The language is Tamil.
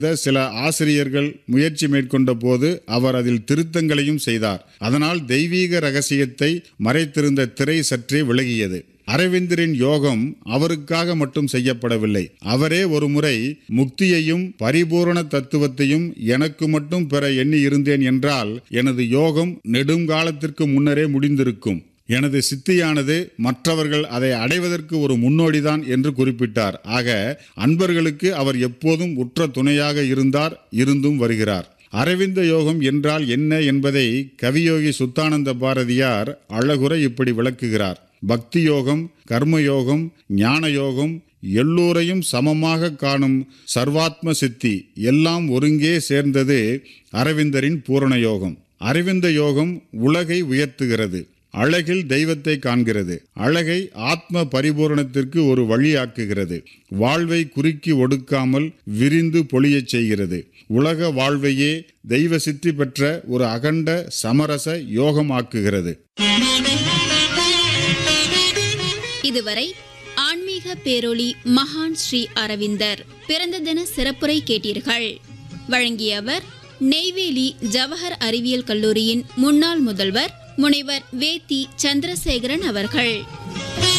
சில ஆசிரியர்கள் முயற்சி மேற்கொண்ட போது அவர் அதில் திருத்தங்களையும் செய்தார் அதனால் தெய்வீக ரகசியத்தை மறைத்திருந்த திரை சற்றே விலகியது அரவிந்தரின் யோகம் அவருக்காக மட்டும் செய்யப்படவில்லை அவரே ஒரு முறை முக்தியையும் பரிபூரண தத்துவத்தையும் எனக்கு மட்டும் பெற எண்ணி இருந்தேன் என்றால் எனது யோகம் நெடுங்காலத்திற்கு முன்னரே முடிந்திருக்கும் எனது சித்தியானது மற்றவர்கள் அதை அடைவதற்கு ஒரு முன்னோடிதான் என்று குறிப்பிட்டார் ஆக அன்பர்களுக்கு அவர் எப்போதும் உற்ற துணையாக இருந்தார் இருந்தும் வருகிறார் அரவிந்த யோகம் என்றால் என்ன என்பதை கவியோகி சுத்தானந்த பாரதியார் அழகுற இப்படி விளக்குகிறார் பக்தி யோகம் கர்மயோகம் ஞான யோகம் எல்லோரையும் சமமாக காணும் சர்வாத்ம சித்தி எல்லாம் ஒருங்கே சேர்ந்தது அரவிந்தரின் பூரண யோகம் அரவிந்த யோகம் உலகை உயர்த்துகிறது அழகில் தெய்வத்தை காண்கிறது அழகை ஆத்ம பரிபூரணத்திற்கு ஒரு வழியாக்குகிறது வாழ்வை குறுக்கி ஒடுக்காமல் விரிந்து பொழியச் செய்கிறது உலக வாழ்வையே தெய்வ சித்தி பெற்ற ஒரு அகண்ட சமரச யோகமாக்குகிறது இதுவரை ஆன்மீக பேரொளி மகான் ஸ்ரீ அரவிந்தர் பிறந்த தின சிறப்புரை கேட்டீர்கள் வழங்கியவர் நெய்வேலி ஜவஹர் அறிவியல் கல்லூரியின் முன்னாள் முதல்வர் முனைவர் வேத்தி சந்திரசேகரன் அவர்கள்